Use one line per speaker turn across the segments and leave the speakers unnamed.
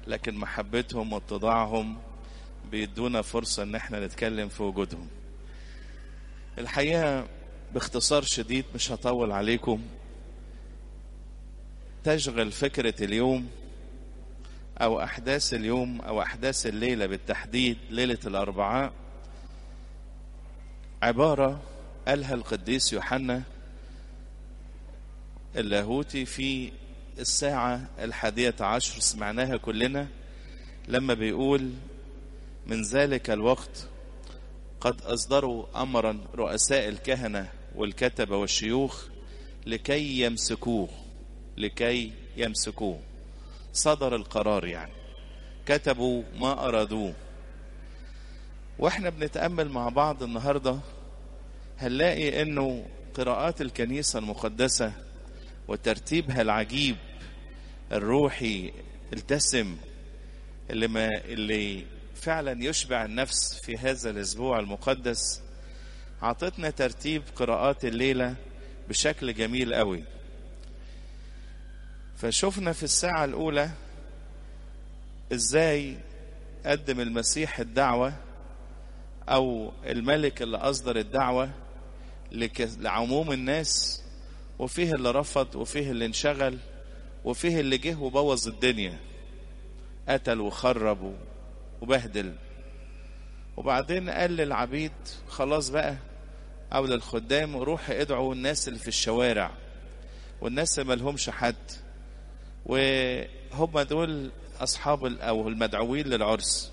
لكن محبتهم واتضاعهم بيدونا فرصة ان احنا نتكلم في وجودهم الحقيقة باختصار شديد مش هطول عليكم تشغل فكرة اليوم او احداث اليوم او احداث الليلة بالتحديد ليلة الاربعاء عبارة قالها القديس يوحنا اللاهوتي في الساعة الحادية عشر سمعناها كلنا لما بيقول من ذلك الوقت قد أصدروا أمرا رؤساء الكهنة والكتبة والشيوخ لكي يمسكوه لكي يمسكوه صدر القرار يعني كتبوا ما أرادوه واحنا بنتأمل مع بعض النهاردة هنلاقي انه قراءات الكنيسة المقدسة وترتيبها العجيب الروحي الدسم اللي ما اللي فعلا يشبع النفس في هذا الاسبوع المقدس عطتنا ترتيب قراءات الليلة بشكل جميل قوي فشفنا في الساعة الأولى إزاي قدم المسيح الدعوة أو الملك اللي أصدر الدعوة لعموم الناس وفيه اللي رفض وفيه اللي انشغل وفيه اللي جه وبوظ الدنيا قتل وخرب وبهدل وبعدين قال للعبيد خلاص بقى او للخدام روحوا ادعوا الناس اللي في الشوارع والناس اللي ملهمش حد وهم دول اصحاب او المدعوين للعرس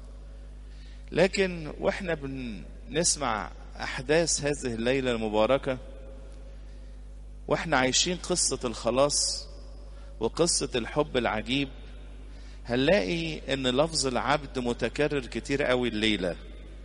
لكن واحنا بنسمع احداث هذه الليله المباركه واحنا عايشين قصه الخلاص وقصه الحب العجيب هنلاقي ان لفظ العبد متكرر كتير قوي الليله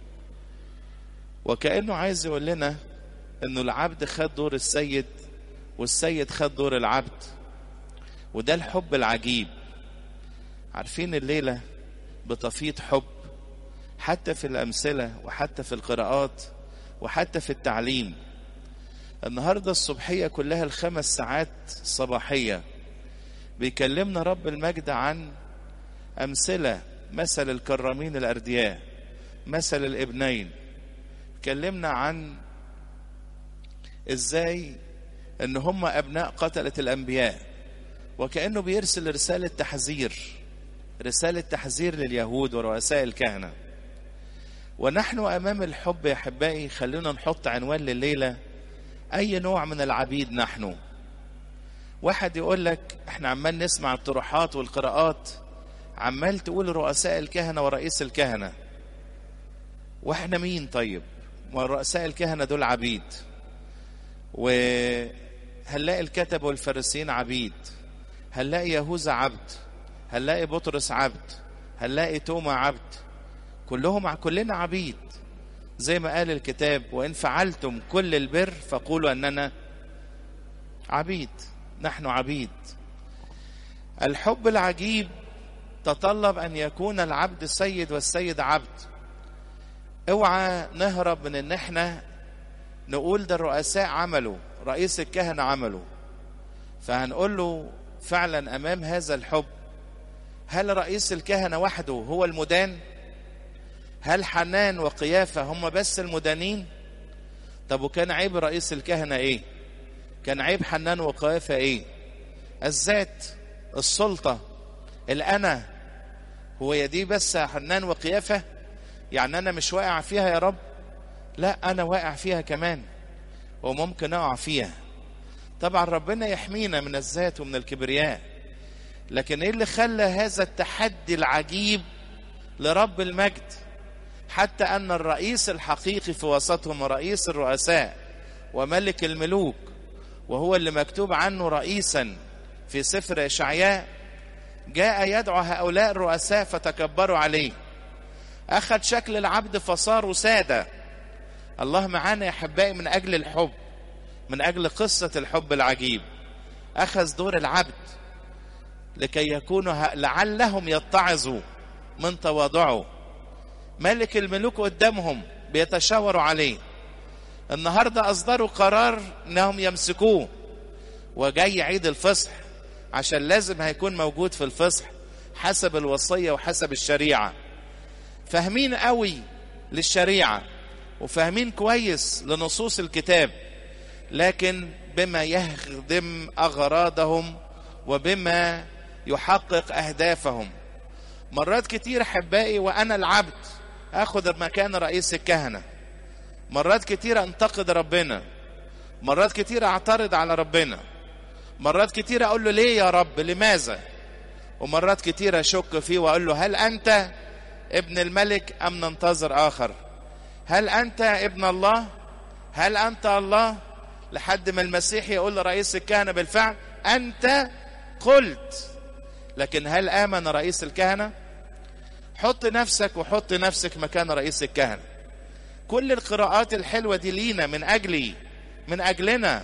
وكانه عايز يقول لنا انه العبد خد دور السيد والسيد خد دور العبد وده الحب العجيب عارفين الليله بتفيض حب حتى في الامثله وحتى في القراءات وحتى في التعليم النهارده الصبحيه كلها الخمس ساعات صباحيه بيكلمنا رب المجد عن امثله مثل الكرامين الاردياء مثل الابنين كلمنا عن ازاي ان هم ابناء قتله الانبياء وكانه بيرسل رساله تحذير رساله تحذير لليهود ورؤساء الكهنه ونحن امام الحب يا احبائي خلونا نحط عنوان لليله اي نوع من العبيد نحن واحد يقول لك احنا عمال نسمع الطروحات والقراءات عمال تقول رؤساء الكهنه ورئيس الكهنه واحنا مين طيب ما رؤساء الكهنه دول عبيد وهنلاقي الكتب والفريسيين عبيد هنلاقي يهوذا عبد هنلاقي بطرس عبد هنلاقي توما عبد كلهم كلنا عبيد زي ما قال الكتاب وإن فعلتم كل البر فقولوا أننا عبيد نحن عبيد الحب العجيب تطلب أن يكون العبد سيد والسيد عبد اوعى نهرب من ان احنا نقول ده الرؤساء عملوا رئيس الكهنة عملوا فهنقول له فعلا امام هذا الحب هل رئيس الكهنة وحده هو المدان هل حنان وقيافة هم بس المدانين طب وكان عيب رئيس الكهنة ايه كان عيب حنان وقيافة ايه الذات السلطة الأنا هو يا دي بس حنان وقيافة يعني أنا مش واقع فيها يا رب لا أنا واقع فيها كمان وممكن أقع فيها طبعا ربنا يحمينا من الذات ومن الكبرياء لكن ايه اللي خلى هذا التحدي العجيب لرب المجد حتى ان الرئيس الحقيقي في وسطهم رئيس الرؤساء وملك الملوك وهو اللي مكتوب عنه رئيسا في سفر اشعياء جاء يدعو هؤلاء الرؤساء فتكبروا عليه اخذ شكل العبد فصاروا ساده الله معانا يا احبائي من اجل الحب من اجل قصه الحب العجيب اخذ دور العبد لكي يكونوا لعلهم يتعظوا من تواضعه ملك الملوك قدامهم بيتشاوروا عليه النهارده اصدروا قرار انهم يمسكوه وجاي عيد الفصح عشان لازم هيكون موجود في الفصح حسب الوصية وحسب الشريعة فاهمين قوي للشريعة وفاهمين كويس لنصوص الكتاب لكن بما يخدم أغراضهم وبما يحقق أهدافهم مرات كتير أحبائي وأنا العبد أخذ مكان رئيس الكهنة مرات كتير أنتقد ربنا مرات كتير أعترض على ربنا مرات كتير أقول له ليه يا رب لماذا ومرات كتير أشك فيه وأقول له هل أنت ابن الملك أم ننتظر آخر هل أنت ابن الله هل أنت الله لحد ما المسيح يقول لرئيس الكهنة بالفعل أنت قلت لكن هل آمن رئيس الكهنة حط نفسك وحط نفسك مكان رئيس الكهنة كل القراءات الحلوة دي لينا من أجلي من أجلنا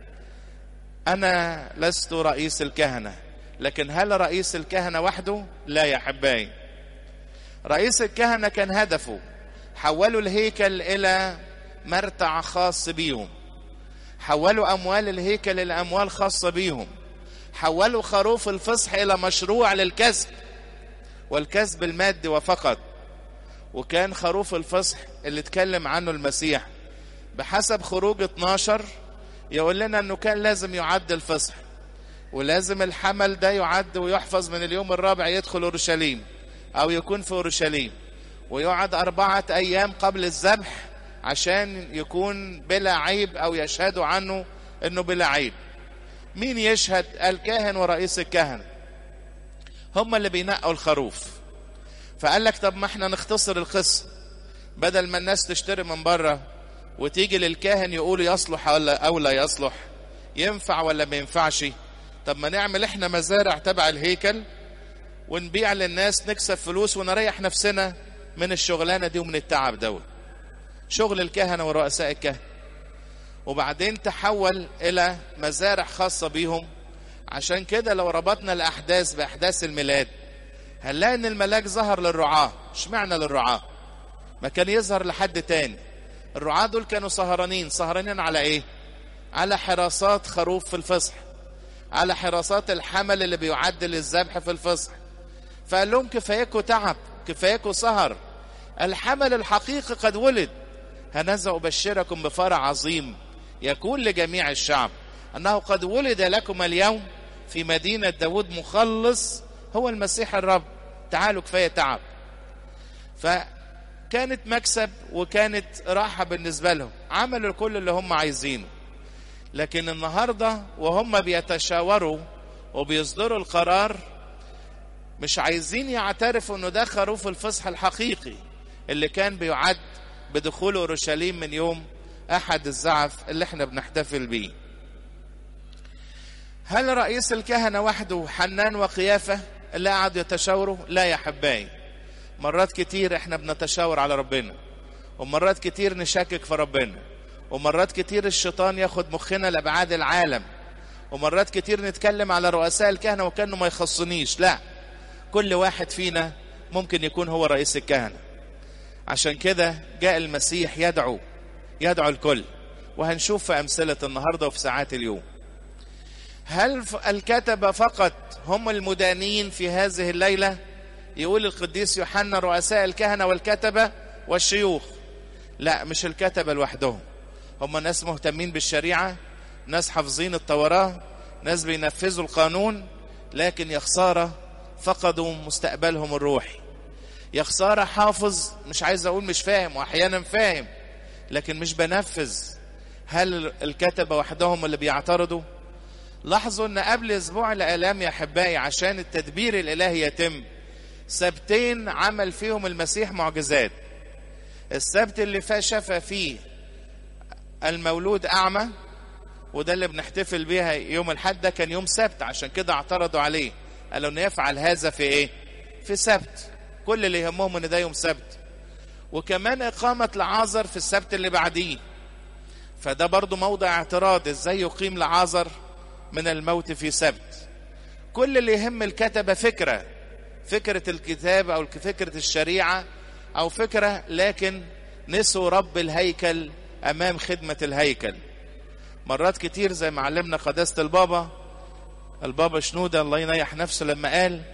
أنا لست رئيس الكهنة لكن هل رئيس الكهنة وحده لا يا حباي رئيس الكهنة كان هدفه حولوا الهيكل إلى مرتع خاص بيهم حولوا أموال الهيكل إلى أموال خاصة بيهم حولوا خروف الفصح إلى مشروع للكسب والكسب المادي وفقط وكان خروف الفصح اللي اتكلم عنه المسيح بحسب خروج 12 يقول لنا انه كان لازم يعد الفصح ولازم الحمل ده يعد ويحفظ من اليوم الرابع يدخل اورشليم او يكون في اورشليم ويقعد اربعة ايام قبل الذبح عشان يكون بلا عيب او يشهدوا عنه انه بلا عيب مين يشهد الكاهن ورئيس الكهنة هم اللي بينقوا الخروف فقال لك طب ما احنا نختصر القصة بدل ما الناس تشتري من بره وتيجي للكاهن يقول يصلح ولا او لا يصلح ينفع ولا ما ينفعش طب ما نعمل احنا مزارع تبع الهيكل ونبيع للناس نكسب فلوس ونريح نفسنا من الشغلانة دي ومن التعب دوت شغل الكهنة ورؤساء الكهنة وبعدين تحول إلى مزارع خاصة بيهم عشان كده لو ربطنا الأحداث بأحداث الميلاد هنلاقي إن الملاك ظهر للرعاة اشمعنى للرعاة ما كان يظهر لحد تاني الرعاة دول كانوا سهرانين سهرانين على ايه على حراسات خروف في الفصح على حراسات الحمل اللي بيعد للذبح في الفصح فقال لهم كفايكوا تعب كفايكوا سهر الحمل الحقيقي قد ولد هنذا أبشركم بفرح عظيم يكون لجميع الشعب أنه قد ولد لكم اليوم في مدينة داود مخلص هو المسيح الرب تعالوا كفاية تعب فكانت مكسب وكانت راحة بالنسبة لهم عملوا كل اللي هم عايزينه لكن النهاردة وهم بيتشاوروا وبيصدروا القرار مش عايزين يعترفوا انه ده خروف الفصح الحقيقي اللي كان بيعد بدخول اورشليم من يوم احد الزعف اللي احنا بنحتفل بيه هل رئيس الكهنة وحده حنان وقيافة اللي قعدوا يتشاوروا لا يا حباي مرات كتير احنا بنتشاور على ربنا ومرات كتير نشكك في ربنا ومرات كتير الشيطان ياخد مخنا لابعاد العالم ومرات كتير نتكلم على رؤساء الكهنة وكانه ما يخصنيش لا كل واحد فينا ممكن يكون هو رئيس الكهنة عشان كده جاء المسيح يدعو يدعو الكل وهنشوف في أمثلة النهاردة وفي ساعات اليوم هل الكتبة فقط هم المدانين في هذه الليلة يقول القديس يوحنا رؤساء الكهنة والكتبة والشيوخ لا مش الكتبة لوحدهم هم ناس مهتمين بالشريعة ناس حافظين التوراة ناس بينفذوا القانون لكن يا خسارة فقدوا مستقبلهم الروحي يا خسارة حافظ مش عايز أقول مش فاهم وأحيانا فاهم لكن مش بنفذ هل الكتبة وحدهم اللي بيعترضوا لاحظوا ان قبل اسبوع الالام يا احبائي عشان التدبير الالهي يتم سبتين عمل فيهم المسيح معجزات السبت اللي شفى فيه المولود اعمى وده اللي بنحتفل بيها يوم الحد ده كان يوم سبت عشان كده اعترضوا عليه قالوا انه يفعل هذا في ايه في سبت كل اللي يهمهم ان ده يوم سبت وكمان اقامة لعازر في السبت اللي بعديه فده برضو موضع اعتراض ازاي يقيم لعازر من الموت في سبت كل اللي يهم الكتبة فكرة فكرة الكتاب أو فكرة الشريعة أو فكرة لكن نسوا رب الهيكل أمام خدمة الهيكل مرات كتير زي ما علمنا قداسة البابا البابا شنودة الله ينيح نفسه لما قال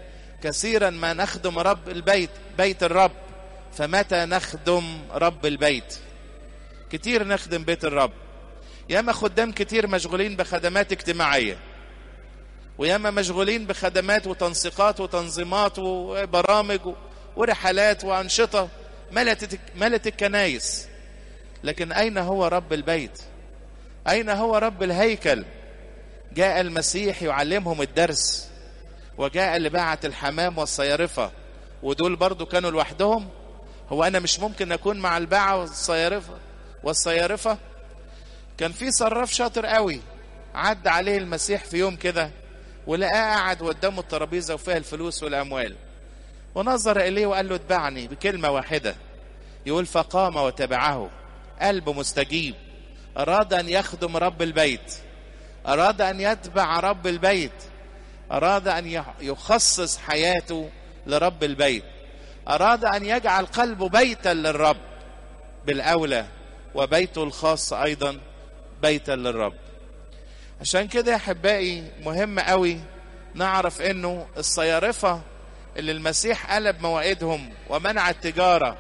كثيرا ما نخدم رب البيت بيت الرب فمتى نخدم رب البيت كتير نخدم بيت الرب ياما خدام كتير مشغولين بخدمات اجتماعية وياما مشغولين بخدمات وتنسيقات وتنظيمات وبرامج ورحلات وأنشطة ملت ملت الكنايس لكن أين هو رب البيت أين هو رب الهيكل جاء المسيح يعلمهم الدرس وجاء اللي بعت الحمام والصيارفة ودول برضو كانوا لوحدهم هو أنا مش ممكن أكون مع الباعة والصيارفة والصيارفة كان في صراف شاطر قوي عدى عليه المسيح في يوم كده ولقاه قاعد قدامه الترابيزة وفيها الفلوس والأموال ونظر إليه وقال له اتبعني بكلمة واحدة يقول فقام وتبعه قلبه مستجيب أراد أن يخدم رب البيت أراد أن يتبع رب البيت أراد أن يخصص حياته لرب البيت أراد أن يجعل قلبه بيتا للرب بالأولى وبيته الخاص أيضا بيتا للرب عشان كده يا أحبائي مهم قوي نعرف أنه الصيارفة اللي المسيح قلب مواعيدهم ومنع التجارة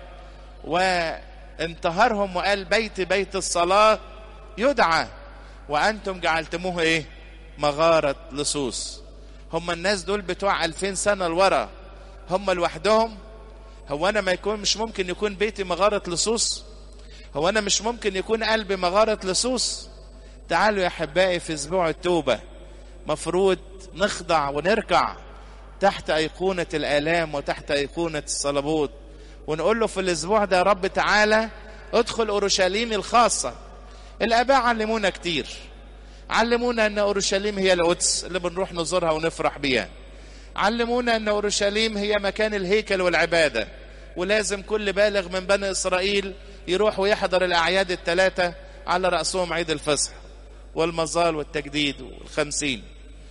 وانتهرهم وقال بيت بيت الصلاة يدعى وأنتم جعلتموه إيه مغارة لصوص هم الناس دول بتوع ألفين سنة لورا هم لوحدهم هو أنا ما يكون مش ممكن يكون بيتي مغارة لصوص هو أنا مش ممكن يكون قلبي مغارة لصوص تعالوا يا أحبائي في أسبوع التوبة مفروض نخضع ونركع تحت أيقونة الآلام وتحت أيقونة الصلبوت ونقول له في الأسبوع ده يا رب تعالى ادخل أورشليم الخاصة الآباء علمونا كتير علمونا أن أورشليم هي القدس اللي بنروح نزورها ونفرح بيها علمونا أن أورشليم هي مكان الهيكل والعبادة ولازم كل بالغ من بني إسرائيل يروح ويحضر الأعياد الثلاثة على رأسهم عيد الفصح والمظال والتجديد والخمسين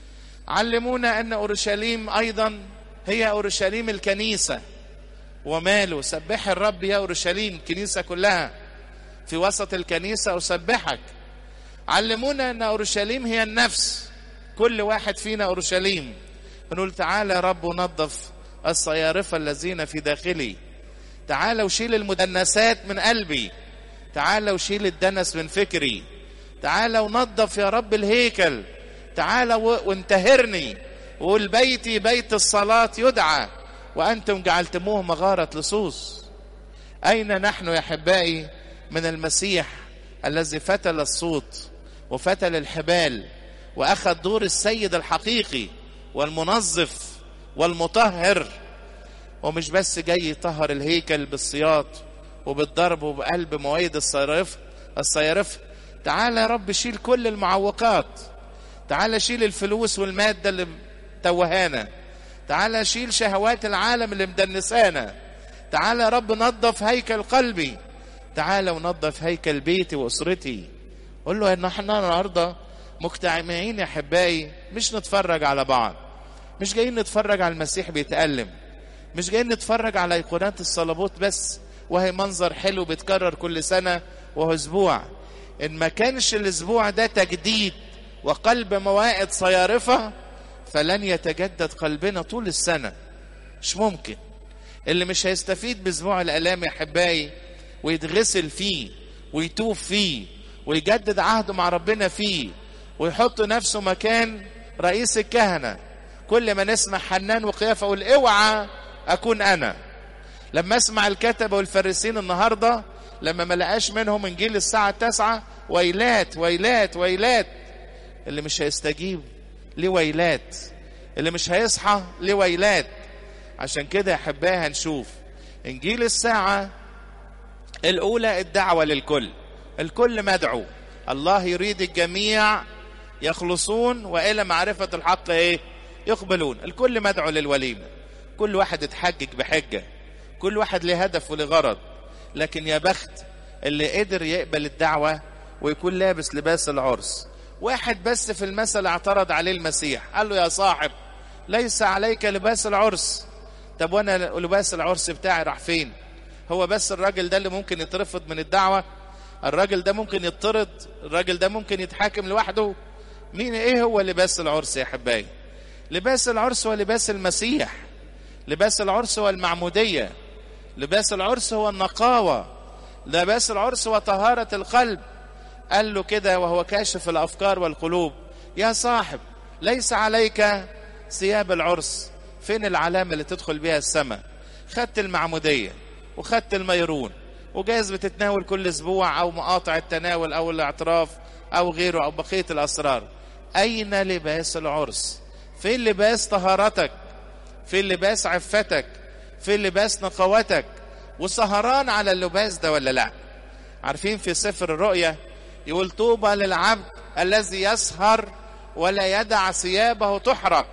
علمونا أن أورشليم أيضا هي أورشليم الكنيسة وماله سبح الرب يا أورشليم الكنيسة كلها في وسط الكنيسة أسبحك علمونا أن أورشليم هي النفس كل واحد فينا أورشليم نقول تعالى يا رب ونظف الصيارفة الذين في داخلي تعالى وشيل المدنسات من قلبي تعالى وشيل الدنس من فكري تعالى ونظف يا رب الهيكل تعالى وانتهرني وقول بيتي بيت الصلاة يدعى وأنتم جعلتموه مغارة لصوص أين نحن يا أحبائي من المسيح الذي فتل الصوت وفتل الحبال وأخذ دور السيد الحقيقي والمنظف والمطهر ومش بس جاي يطهر الهيكل بالصياط وبالضرب وبقلب موايد الصيارف الصيارف تعالى يا رب شيل كل المعوقات تعالى شيل الفلوس والمادة اللي توهانا تعالى شيل شهوات العالم اللي مدنسانا تعالى يا رب نظف هيكل قلبي تعالى ونظف هيكل بيتي واسرتي قول له ان احنا النهارده مجتمعين يا احبائي مش نتفرج على بعض مش جايين نتفرج على المسيح بيتألم مش جايين نتفرج على ايقونات الصلبوت بس وهي منظر حلو بيتكرر كل سنة وهو اسبوع ان ما كانش الاسبوع ده تجديد وقلب موائد صيارفة فلن يتجدد قلبنا طول السنة مش ممكن اللي مش هيستفيد باسبوع الالام يا احبائي ويتغسل فيه ويتوب فيه ويجدد عهده مع ربنا فيه ويحط نفسه مكان رئيس الكهنة كل ما نسمع حنان وقيافة اقول اوعى اكون انا لما اسمع الكتبة والفريسين النهاردة لما ما لقاش منهم انجيل الساعة التاسعة ويلات ويلات ويلات اللي مش هيستجيب ليه ويلات اللي مش هيصحى ليه ويلات عشان كده يا احبائي هنشوف انجيل الساعة الاولى الدعوة للكل الكل مدعو الله يريد الجميع يخلصون والى معرفة الحق ايه يقبلون الكل مدعو للوليمة كل واحد اتحجج بحجة كل واحد له هدف ولغرض لكن يا بخت اللي قدر يقبل الدعوة ويكون لابس لباس العرس واحد بس في المثل اعترض عليه المسيح قال له يا صاحب ليس عليك لباس العرس طب وانا لباس العرس بتاعي راح فين هو بس الراجل ده اللي ممكن يترفض من الدعوة الراجل ده ممكن يطرد الراجل ده ممكن يتحاكم لوحده مين ايه هو لباس العرس يا حبايبي لباس العرس هو لباس المسيح لباس العرس هو المعمودية لباس العرس هو النقاوة لباس العرس هو طهارة القلب قال له كده وهو كاشف الأفكار والقلوب يا صاحب ليس عليك ثياب العرس فين العلامة اللي تدخل بها السماء خدت المعمودية وخدت الميرون وجايز بتتناول كل اسبوع او مقاطع التناول او الاعتراف او غيره او بقية الاسرار اين لباس العرس فين لباس طهارتك فين لباس عفتك فين لباس نقوتك وسهران على اللباس ده ولا لا عارفين في سفر الرؤيا يقول طوبى للعبد الذي يسهر ولا يدع ثيابه تحرق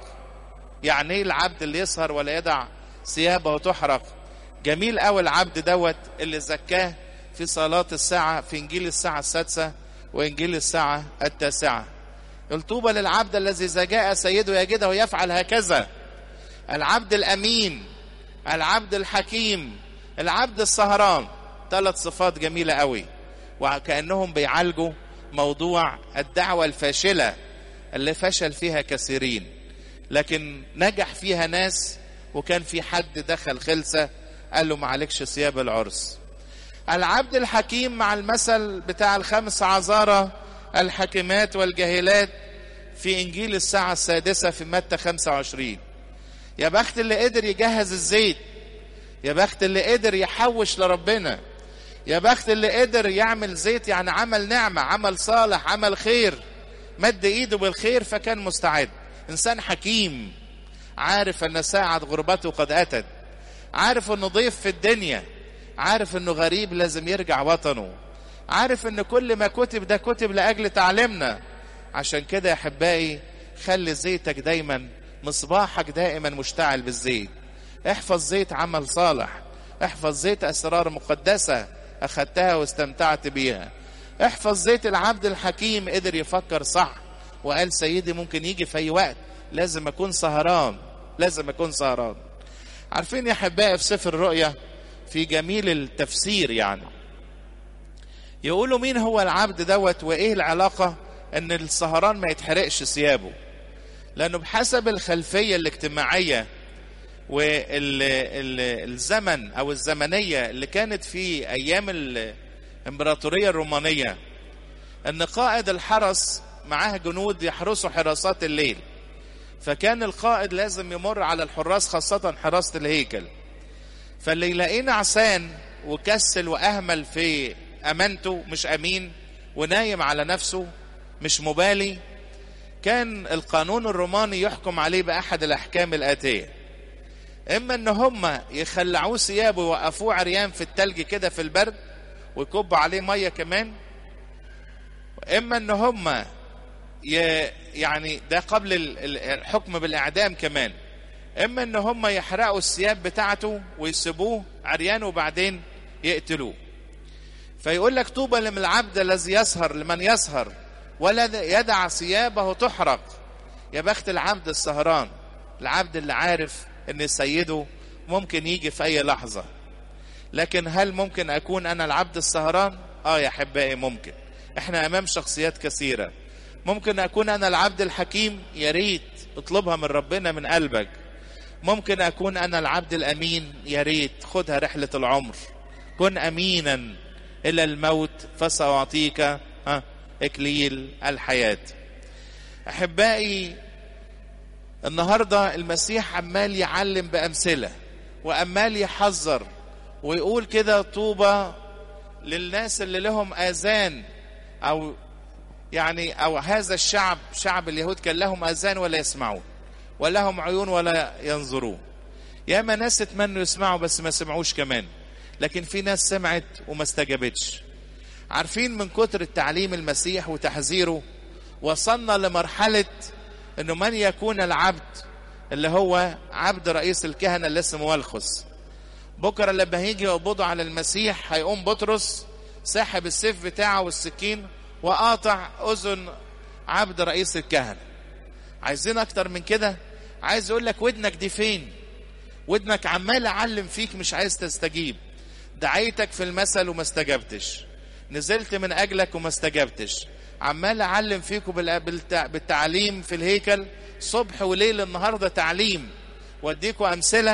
يعني ايه العبد اللي يسهر ولا يدع ثيابه تحرق جميل قوي العبد دوت اللي زكاه في صلاة الساعة في إنجيل الساعة السادسة وإنجيل الساعة التاسعة يقول طوبى للعبد الذي إذا جاء سيده يجده يفعل هكذا العبد الأمين العبد الحكيم العبد السهران ثلاث صفات جميلة قوي وكأنهم بيعالجوا موضوع الدعوة الفاشلة اللي فشل فيها كثيرين لكن نجح فيها ناس وكان في حد دخل خلسة قال له معلكش ثياب العرس العبد الحكيم مع المثل بتاع الخمس عذارى الحكيمات والجاهلات في انجيل الساعة السادسة في متى 25 يا بخت اللي قدر يجهز الزيت يا بخت اللي قدر يحوش لربنا يا بخت اللي قدر يعمل زيت يعني عمل نعمة عمل صالح عمل خير مد ايده بالخير فكان مستعد انسان حكيم عارف ان ساعة غربته قد اتت عارف انه ضيف في الدنيا عارف انه غريب لازم يرجع وطنه عارف ان كل ما كتب ده كتب لاجل تعليمنا عشان كده يا احبائي خلي زيتك دايما مصباحك دائما مشتعل بالزيت احفظ زيت عمل صالح احفظ زيت اسرار مقدسه اخدتها واستمتعت بيها احفظ زيت العبد الحكيم قدر يفكر صح وقال سيدي ممكن يجي في اي وقت لازم اكون سهران لازم اكون سهران عارفين يا احبائي في سفر الرؤيا في جميل التفسير يعني يقولوا مين هو العبد دوت وايه العلاقه ان السهران ما يتحرقش ثيابه لانه بحسب الخلفيه الاجتماعيه والزمن او الزمنيه اللي كانت في ايام الامبراطوريه الرومانيه ان قائد الحرس معاه جنود يحرسوا حراسات الليل فكان القائد لازم يمر على الحراس خاصة حراسة الهيكل فاللي يلاقيه نعسان وكسل وأهمل في أمانته مش أمين ونايم على نفسه مش مبالي كان القانون الروماني يحكم عليه بأحد الأحكام الآتية إما إن هم يخلعوه ثيابه ويوقفوه عريان في التلج كده في البرد ويكبوا عليه مية كمان إما إن هم يعني ده قبل الحكم بالاعدام كمان اما ان هم يحرقوا الثياب بتاعته ويسيبوه عريان وبعدين يقتلوه فيقول لك طوبى لمن العبد الذي يسهر لمن يسهر ولا يدع ثيابه تحرق يا بخت العبد السهران العبد اللي عارف ان سيده ممكن يجي في اي لحظه لكن هل ممكن اكون انا العبد السهران اه يا احبائي ممكن احنا امام شخصيات كثيره ممكن اكون انا العبد الحكيم يا ريت اطلبها من ربنا من قلبك ممكن اكون انا العبد الامين يا ريت خدها رحله العمر كن امينا الى الموت فساعطيك ها اكليل الحياه احبائي النهارده المسيح عمال يعلم بامثله وعمال يحذر ويقول كده طوبى للناس اللي لهم اذان او يعني او هذا الشعب شعب اليهود كان لهم اذان ولا يسمعون ولهم عيون ولا ينظرون ياما ناس اتمنوا يسمعوا بس ما سمعوش كمان لكن في ناس سمعت وما استجابتش عارفين من كتر التعليم المسيح وتحذيره وصلنا لمرحلة انه من يكون العبد اللي هو عبد رئيس الكهنة اللي اسمه والخس بكرة لما هيجي يقبضوا على المسيح هيقوم بطرس ساحب السيف بتاعه والسكين وقاطع اذن عبد رئيس الكهنه عايزين اكتر من كده عايز اقول لك ودنك دي فين ودنك عمال اعلم فيك مش عايز تستجيب دعيتك في المثل وما استجبتش نزلت من اجلك وما استجبتش عمال اعلم فيكم بالتعليم في الهيكل صبح وليل النهارده تعليم واديكم امثله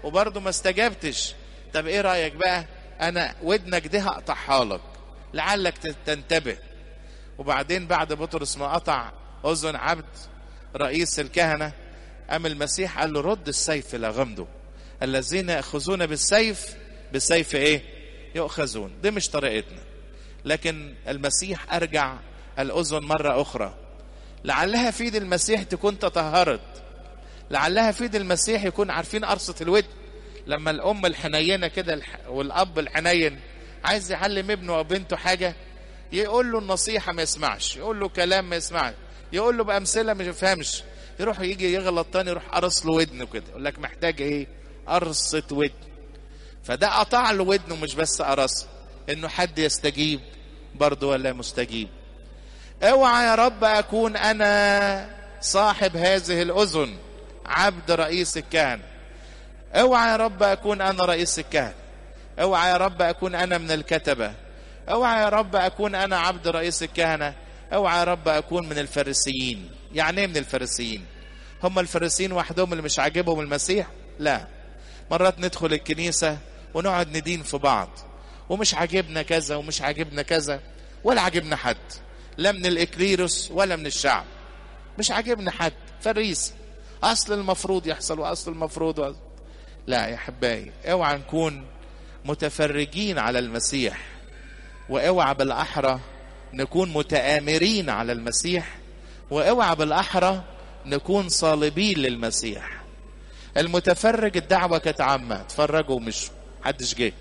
وبرضه ما استجبتش طب ايه رايك بقى انا ودنك دي هقطعها لك لعلك تنتبه وبعدين بعد بطرس ما قطع اذن عبد رئيس الكهنه قام المسيح قال له رد السيف الى غمده الذين ياخذون بالسيف بالسيف ايه يؤخذون دي مش طريقتنا لكن المسيح ارجع الاذن مره اخرى لعلها في ايد المسيح تكون تطهرت لعلها في ايد المسيح يكون عارفين قرصه الودن لما الام الحنينه كده والاب الحنين عايز يعلم ابنه او بنته حاجه يقول له النصيحه ما يسمعش يقول له كلام ما يسمعش يقول له بامثله ما يفهمش يروح يجي يغلط تاني يروح قرص له ودنه كده يقول لك محتاج ايه قرصه ودن فده قطع له ودنه مش بس قرص انه حد يستجيب برضه ولا مستجيب اوعى يا رب اكون انا صاحب هذه الاذن عبد رئيس الكهنه اوعى يا رب اكون انا رئيس الكهنه اوعى يا رب اكون انا من الكتبه اوعى يا رب اكون انا عبد رئيس الكهنه اوعى يا رب اكون من الفريسيين يعني ايه من الفريسيين هم الفريسيين وحدهم اللي مش عاجبهم المسيح لا مرات ندخل الكنيسه ونقعد ندين في بعض ومش عاجبنا كذا ومش عاجبنا كذا ولا عاجبنا حد لا من الاكليروس ولا من الشعب مش عاجبنا حد فريس اصل المفروض يحصل واصل المفروض وأصل. لا يا حبايبي اوعى نكون متفرجين على المسيح واوعى بالاحرى نكون متآمرين على المسيح واوعى بالاحرى نكون صالبين للمسيح المتفرج الدعوه كانت عامه اتفرجوا مش محدش جه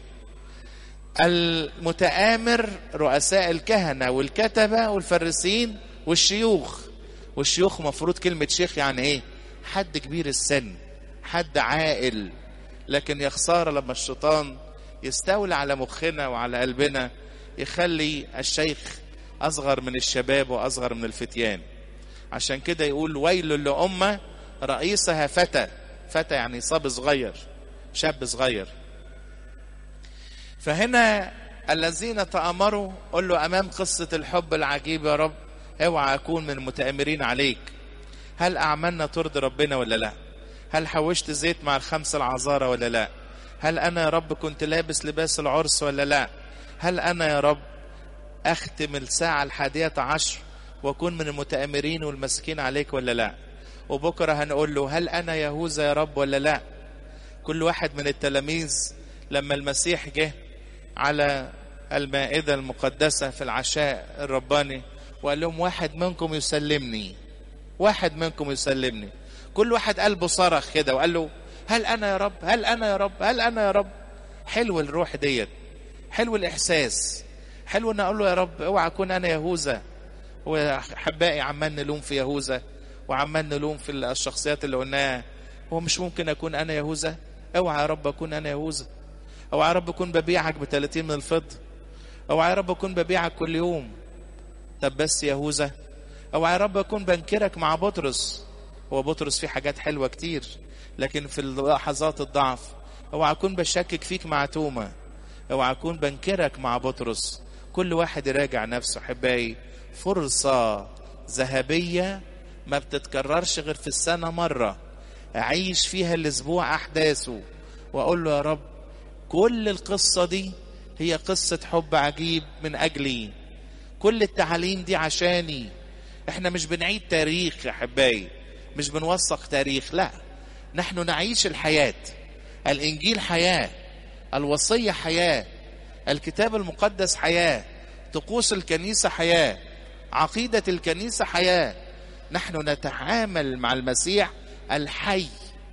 المتآمر رؤساء الكهنة والكتبة والفريسيين والشيوخ والشيوخ مفروض كلمة شيخ يعني ايه حد كبير السن حد عاقل لكن يا خسارة لما الشيطان يستولى على مخنا وعلى قلبنا يخلي الشيخ أصغر من الشباب وأصغر من الفتيان عشان كده يقول ويل لأمة رئيسها فتى فتى يعني صاب صغير شاب صغير فهنا الذين تأمروا قل له أمام قصة الحب العجيب يا رب اوعى أكون من المتآمرين عليك هل أعمالنا ترضي ربنا ولا لا هل حوشت زيت مع الخمس العذارى ولا لا هل أنا يا رب كنت لابس لباس العرس ولا لا هل أنا يا رب أختم الساعة الحادية عشر وأكون من المتآمرين والمسكين عليك ولا لا وبكرة هنقول له هل أنا يهوذا يا رب ولا لا كل واحد من التلاميذ لما المسيح جه على المائدة المقدسة في العشاء الرباني وقال لهم واحد منكم يسلمني واحد منكم يسلمني كل واحد قلبه صرخ كده وقال له هل أنا يا رب هل أنا يا رب هل أنا يا رب حلو الروح ديت حلو الإحساس حلو أن أقول له يا رب اوعى أكون أنا يهوذا وحبائي عمال نلوم في يهوذا وعمال نلوم في الشخصيات اللي قلناها هو مش ممكن أكون أنا يهوذا اوعى يا رب أكون أنا يهوذا اوعى يا رب اكون ببيعك ب 30 من الفضه اوعى يا رب اكون ببيعك كل يوم طب بس يهوذا اوعى يا رب اكون بنكرك مع بطرس هو بطرس فيه حاجات حلوه كتير لكن في لحظات الضعف اوعى اكون بشكك فيك مع توما اوعى اكون بنكرك مع بطرس كل واحد يراجع نفسه احبائي فرصه ذهبيه ما بتتكررش غير في السنه مره اعيش فيها الاسبوع احداثه واقول له يا رب كل القصة دي هي قصة حب عجيب من أجلي كل التعاليم دي عشاني احنا مش بنعيد تاريخ يا أحبائي مش بنوثق تاريخ لا نحن نعيش الحياة الإنجيل حياة الوصية حياة الكتاب المقدس حياة طقوس الكنيسة حياة عقيدة الكنيسة حياة نحن نتعامل مع المسيح الحي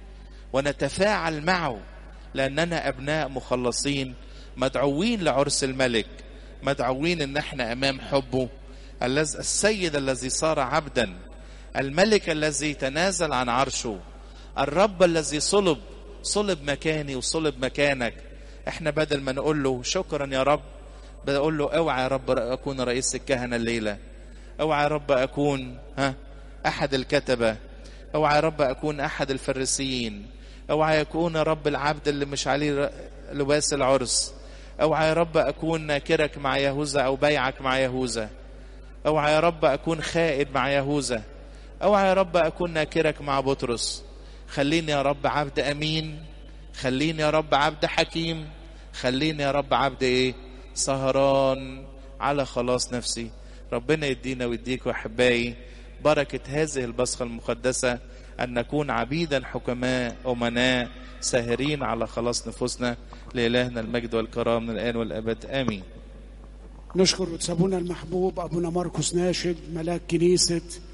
ونتفاعل معه لأننا أبناء مخلصين مدعوين لعرس الملك مدعوين ان احنا امام حبه الذي السيد الذي صار عبدا الملك الذي تنازل عن عرشه الرب الذي صلب صلب مكاني وصلب مكانك احنا بدل ما نقول له شكرا يا رب بقول له اوعى يا رب اكون رئيس الكهنه الليله اوعى يا رب اكون ها احد الكتبه اوعى يا رب اكون احد الفريسيين اوعى يكون يا رب العبد اللي مش عليه لباس العرس اوعى يا رب اكون ناكرك مع يهوذا او بيعك مع يهوذا اوعى يا رب اكون خائد مع يهوذا اوعى يا رب اكون ناكرك مع بطرس خليني يا رب عبد امين خليني يا رب عبد حكيم خليني يا رب عبد ايه سهران على خلاص نفسي ربنا يدينا ويديك احبائي بركه هذه البصخه المقدسه ان نكون عبيدا حكماء امناء ساهرين على خلاص نفوسنا لالهنا المجد والكرام من الان والابد امين
نشكر سابونا المحبوب أبونا ماركوس ناشد ملاك كنيسة